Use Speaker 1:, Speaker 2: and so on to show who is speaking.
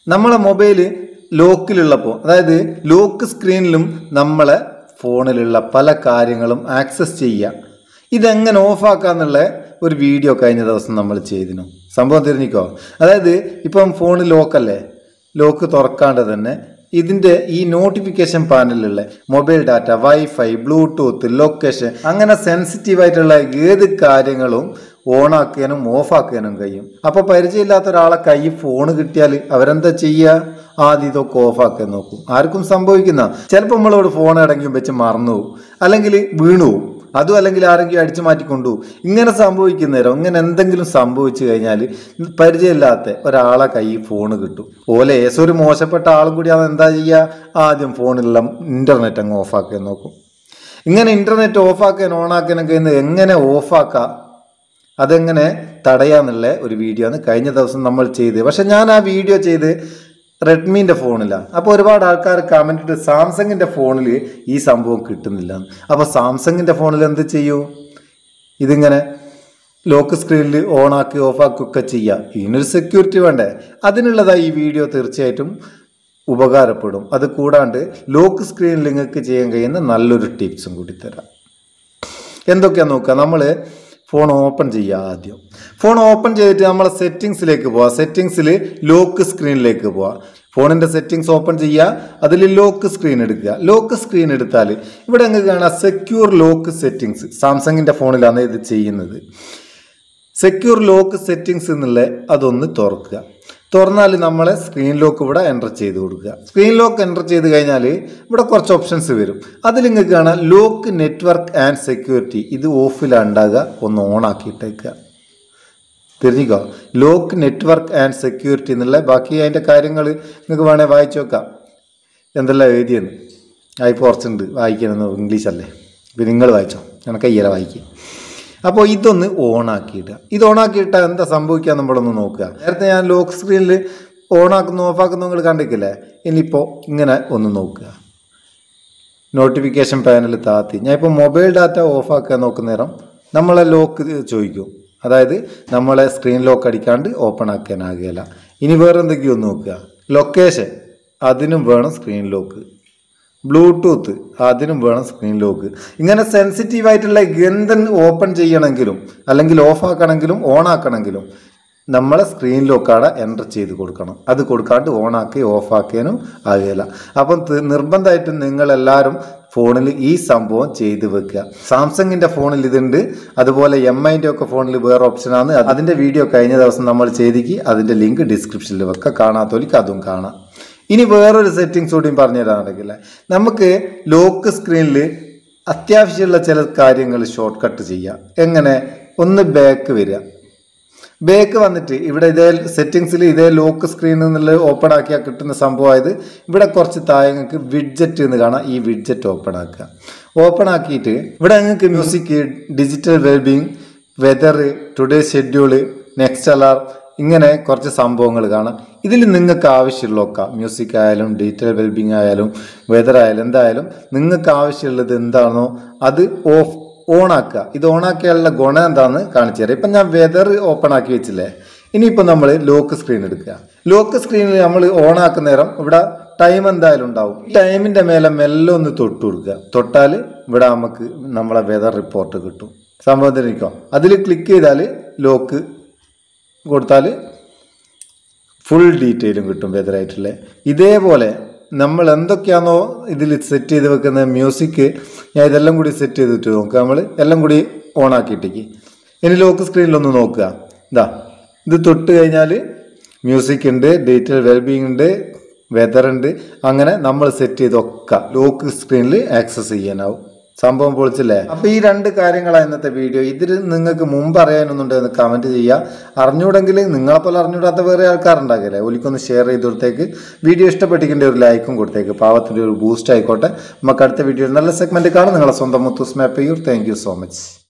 Speaker 1: നമ്മളെ മൊബൈല് ലോക്കിലുള്ളപ്പോൾ അതായത് ലോക്ക് സ്ക്രീനിലും നമ്മളെ ഫോണിലുള്ള പല കാര്യങ്ങളും ആക്സസ് ചെയ്യുക ഇതെങ്ങനെ ഓഫാക്കാന്നുള്ള ഒരു വീഡിയോ കഴിഞ്ഞ ദിവസം നമ്മൾ ചെയ്തിരുന്നു സംഭവം തിരിഞ്ഞിക്കോ അതായത് ഇപ്പം ഫോൺ ലോക്കല്ലേ ലോക്ക് തുറക്കാണ്ട് തന്നെ ഇതിൻ്റെ ഈ നോട്ടിഫിക്കേഷൻ പാനലിലുള്ള mobile data wifi bluetooth location അങ്ങനെ സെൻസിറ്റീവ് ആയിട്ടുള്ള ഏത് കാര്യങ്ങളും ഓണാക്കാനും ഓഫാക്കാനും കഴിയും അപ്പോൾ പരിചയമില്ലാത്ത ഒരാളെ കൈ ഫോൺ കിട്ടിയാൽ അവരെന്താ ചെയ്യുക ആദ്യം ഇതൊക്കെ ഓഫാക്കാൻ നോക്കും ആർക്കും സംഭവിക്കുന്ന ചിലപ്പോൾ നമ്മളോട് ഫോൺ അടങ്ങിയും വെച്ച് മറന്നു പോകും അല്ലെങ്കിൽ വീണു പോകും അതും അല്ലെങ്കിൽ ആരെങ്കിലും അടിച്ചു മാറ്റി കൊണ്ടുപോകും ഇങ്ങനെ സംഭവിക്കുന്നേരം ഇങ്ങനെ എന്തെങ്കിലും സംഭവിച്ചു കഴിഞ്ഞാൽ പരിചയമില്ലാത്ത ഒരാളെ കൈ ഫോണ് കിട്ടും ഓലെ ഏസോ ഒരു മോശപ്പെട്ട ആളും കൂടി അത് എന്താ ചെയ്യുക ആദ്യം ഫോണിലുള്ള ഇൻ്റർനെറ്റ് അങ്ങ് ഓഫാക്കാൻ നോക്കും ഇങ്ങനെ ഇൻ്റർനെറ്റ് ഓഫാക്കാൻ ഓണാക്കാനൊക്കെ ഇന്ന് എങ്ങനെ ഓഫാക്കാം അതെങ്ങനെ തടയാന്നുള്ള ഒരു വീഡിയോ ആണ് കഴിഞ്ഞ ദിവസം നമ്മൾ ചെയ്ത് പക്ഷെ ഞാൻ ആ വീഡിയോ ചെയ്ത് റെഡ്മീൻ്റെ ഫോണിലാണ് അപ്പോൾ ഒരുപാട് ആൾക്കാർ കമൻറ്റ് ഇട്ട് സാംസങ്ങിൻ്റെ ഫോണിൽ ഈ സംഭവം കിട്ടുന്നില്ല അപ്പോൾ സാംസങ്ങിൻ്റെ ഫോണിൽ എന്ത് ചെയ്യൂ ഇതിങ്ങനെ ലോക്ക് സ്ക്രീനിൽ ഓണാക്കി ഓഫാക്കി ഒക്കെ ചെയ്യുക ഇതിനൊരു സെക്യൂരിറ്റി വേണ്ടേ അതിനുള്ളതായി ഈ വീഡിയോ തീർച്ചയായിട്ടും ഉപകാരപ്പെടും അത് കൂടാണ്ട് ലോക്ക് സ്ക്രീനിൽ നിങ്ങൾക്ക് ചെയ്യാൻ കഴിയുന്ന നല്ലൊരു ടിപ്സും കൂടി തരാം എന്തൊക്കെയാ നോക്കുക നമ്മൾ ഫോൺ ഓപ്പൺ ചെയ്യുക ആദ്യം ഫോൺ ഓപ്പൺ ചെയ്തിട്ട് നമ്മൾ സെറ്റിങ്സിലേക്ക് പോവുക സെറ്റിങ്സിൽ ലോക്ക് സ്ക്രീനിലേക്ക് പോവുക ഫോണിൻ്റെ സെറ്റിങ്സ് ഓപ്പൺ ചെയ്യുക അതിൽ ലോക്ക് സ്ക്രീൻ എടുക്കുക ലോക്ക് സ്ക്രീൻ എടുത്താൽ ഇവിടെ അങ്ങ് കാണാം സെക്യൂർ ലോക്ക് സെറ്റിങ്സ് സാംസങ്ങിൻ്റെ ഫോണിലാണ് ഇത് ചെയ്യുന്നത് സെക്യൂർ ലോക്ക് സെറ്റിങ്സ് എന്നുള്ള അതൊന്ന് തുറക്കുക തുറന്നാൽ നമ്മളെ സ്ക്രീൻ ലോക്ക് ഇവിടെ എൻ്റർ ചെയ്ത് കൊടുക്കുക സ്ക്രീൻ ലോക്ക് എൻ്റർ ചെയ്ത് കഴിഞ്ഞാൽ ഇവിടെ കുറച്ച് ഓപ്ഷൻസ് വരും അതിൽ നിങ്ങൾക്ക് കാണാം ലോക്ക് നെറ്റ്വർക്ക് ആൻഡ് സെക്യൂരിറ്റി ഇത് ഓഫിലാണ് ഉണ്ടാകുക ഒന്ന് ഓൺ ആക്കിയിട്ടേക്കുക തിരിഞ്ഞിക്കോ ലോക്ക് നെറ്റ്വർക്ക് ആൻഡ് സെക്യൂരിറ്റി എന്നുള്ള ബാക്കി അതിൻ്റെ കാര്യങ്ങൾ നിങ്ങൾക്ക് വേണേൽ വായിച്ചു നോക്കാം എന്തെല്ലാം എഴുതിയെന്ന് അതിപ്പോൾ കുറച്ചുണ്ട് വായിക്കാനൊന്നും ഇംഗ്ലീഷ് അല്ലേ ഇപ്പം നിങ്ങൾ വായിച്ചോ ഞാൻ കയ്യല വായിക്കുക അപ്പോൾ ഇതൊന്ന് ഓണാക്കിയിടുക ഇത് ഓണാക്കിയിട്ടാൽ എന്താ സംഭവിക്കുക നമ്മളൊന്ന് നോക്കുക നേരത്തെ ഞാൻ ലോക്ക് സ്ക്രീനിൽ ഓണാക്കുന്നു ഓഫാക്കുന്നു നിങ്ങൾ കണ്ടിട്ടില്ലേ ഇനിയിപ്പോൾ ഇങ്ങനെ ഒന്ന് നോക്കുക നോട്ടിഫിക്കേഷൻ പാനൽ താത്തി ഞാൻ ഇപ്പോൾ മൊബൈൽ ഡാറ്റ ഓഫാക്കാൻ നോക്കുന്ന നേരം നമ്മളെ ലോക്ക് ചോദിക്കും അതായത് നമ്മളെ സ്ക്രീൻ ലോക്ക് അടിക്കാണ്ട് ഓപ്പൺ ആക്കാനാകുകയില്ല ഇനി വേറെ എന്തൊക്കെയോ ഒന്ന് നോക്കുക ലൊക്കേഷൻ അതിനും വേണം സ്ക്രീൻ ലോക്ക് ബ്ലൂടൂത്ത് അതിനും വേണം സ്ക്രീൻ ലോക്ക് ഇങ്ങനെ സെൻസിറ്റീവ് ആയിട്ടുള്ള എന്തും ഓപ്പൺ ചെയ്യണമെങ്കിലും അല്ലെങ്കിൽ ഓഫ് ആക്കണമെങ്കിലും ഓൺ ആക്കണമെങ്കിലും നമ്മളെ സ്ക്രീൻ ലോക്കാടെ എൻ്റർ ചെയ്ത് കൊടുക്കണം അത് കൊടുക്കാണ്ട് ഓൺ ആക്കി ഓഫ് ആക്കിയാനും ആകുകയില്ല അപ്പം തി- നിർബന്ധമായിട്ടും നിങ്ങളെല്ലാവരും ഫോണിൽ ഈ സംഭവം ചെയ്ത് വെക്കുക സാംസങ്ങിൻ്റെ ഫോണിൽ ഇതുണ്ട് അതുപോലെ എം ഐൻ്റെ ഒക്കെ ഫോണിൽ വേറെ ഓപ്ഷനാണ് അതിൻ്റെ വീഡിയോ കഴിഞ്ഞ ദിവസം നമ്മൾ ചെയ്തിക്ക് അതിൻ്റെ ലിങ്ക് ഡിസ്ക്രിപ്ഷനിൽ വെക്കുക കാണാത്തോലിക്ക് അതും കാണാം ഇനി വേറൊരു സെറ്റിങ്സ് കൂടിയും പറഞ്ഞു തരാണെങ്കിലേ നമുക്ക് ലോക്ക് സ്ക്രീനിൽ അത്യാവശ്യമുള്ള ചില കാര്യങ്ങൾ ഷോർട്ട് കട്ട് ചെയ്യാം എങ്ങനെ ഒന്ന് ബാക്ക് വരിക ബാക്ക് വന്നിട്ട് ഇവിടെ ഇതേ സെറ്റിങ്സിൽ ഇതേ ലോക്ക് സ്ക്രീൻ എന്നുള്ള ഓപ്പൺ ആക്കിയാൽ കിട്ടുന്ന സംഭവമായത് ഇവിടെ കുറച്ച് താഴെ നിങ്ങൾക്ക് വിഡ്ജറ്റ് എന്ന് കാണാം ഈ വിഡ്ജറ്റ് ഓപ്പൺ ആക്കുക ഓപ്പൺ ആക്കിയിട്ട് ഇവിടെ നിങ്ങൾക്ക് music digital wellbeing weather today schedule next alarm ഇങ്ങനെ കുറച്ച് സംഭവങ്ങൾ കാണാം ഇതിൽ നിങ്ങൾക്ക് ആവശ്യമുള്ളതൊക്കെ മ്യൂസിക് ആയാലും ഡിജിറ്റൽ വെൽബിങ് ആയാലും വെതർ ആയാലും എന്തായാലും നിങ്ങൾക്ക് ആവശ്യമുള്ളത് എന്താണോ അത് ഓഫ് ഓൺ ആക്കുക ഇത് ഓൺ ആക്കിയാലുള്ള ഗുണം എന്താണെന്ന് കാണിച്ചു തരാം ഇപ്പം ഞാൻ വെതർ ഓപ്പൺ ആക്കി വെച്ചില്ലേ ഇനിയിപ്പോൾ നമ്മൾ ലോക്ക് സ്ക്രീൻ എടുക്കുക ലോക്ക് സ്ക്രീനിൽ നമ്മൾ ഓൺ ആക്കുന്ന നേരം ഇവിടെ ടൈം എന്തായാലും ഉണ്ടാവും ഈ ടൈമിൻ്റെ മേലെ മെല്ലെ ഒന്ന് തൊട്ട് കൊടുക്കുക തൊട്ടാൽ ഇവിടെ നമുക്ക് നമ്മളെ വെതർ റിപ്പോർട്ട് കിട്ടും സംഭവത്തിനിരിക്കോ അതിൽ ക്ലിക്ക് ചെയ്താൽ ലോക്ക് കൊടുത്താൽ ഫുൾ ഡീറ്റെയിലും കിട്ടും വെതറായിട്ടുള്ള ഇതേപോലെ നമ്മൾ എന്തൊക്കെയാണോ ഇതിൽ സെറ്റ് ചെയ്ത് വെക്കുന്ന മ്യൂസിക് ഞാൻ ഇതെല്ലാം കൂടി സെറ്റ് ചെയ്തിട്ട് നോക്കുക നമ്മൾ എല്ലാം കൂടി ഓൺ ആക്കിയിട്ടേക്ക് ഇനി ലോക്ക് സ്ക്രീനിലൊന്ന് നോക്കുക ഇതാ ഇത് തൊട്ട് കഴിഞ്ഞാൽ മ്യൂസിക് ഉണ്ട് ഡിജിറ്റൽ വെൽബീങ് ഉണ്ട് വെതർ ഉണ്ട് അങ്ങനെ നമ്മൾ സെറ്റ് ചെയ്തൊക്കെ ലോക്ക് സ്ക്രീനിൽ ആക്സസ് ചെയ്യാനാവും സംഭവം പൊളിച്ചില്ലേ അപ്പൊ ഈ രണ്ട് കാര്യങ്ങളാണ് ഇന്നത്തെ വീഡിയോ ഇതിൽ നിങ്ങൾക്ക് മുമ്പ് അറിയാനൊന്നുണ്ടെന്ന് കമന്റ് ചെയ്യുക അറിഞ്ഞൂടെങ്കിൽ നിങ്ങളെപ്പോലെ അറിഞ്ഞൂടാത്ത വേറെ ആൾക്കാരുണ്ടാകില്ലേ ഒലിക്കൊന്ന് ഷെയർ ചെയ്ത് കൊടുത്തേക്ക് വീഡിയോ ഇഷ്ടപ്പെട്ടിരിക്കേണ്ട ഒരു ലൈക്കും കൊടുത്തേക്ക് പാവത്തിന്റെ ഒരു ബൂസ്റ്റ് ആയിക്കോട്ടെ നമുക്ക് അടുത്ത വീഡിയോ നല്ല സെഗ്മെന്റ് കാണാം നിങ്ങളെ സ്വന്തം മുത്തൂസ് മാപ്പ് ചെയ്യൂ താങ്ക് യു സോ മച്ച്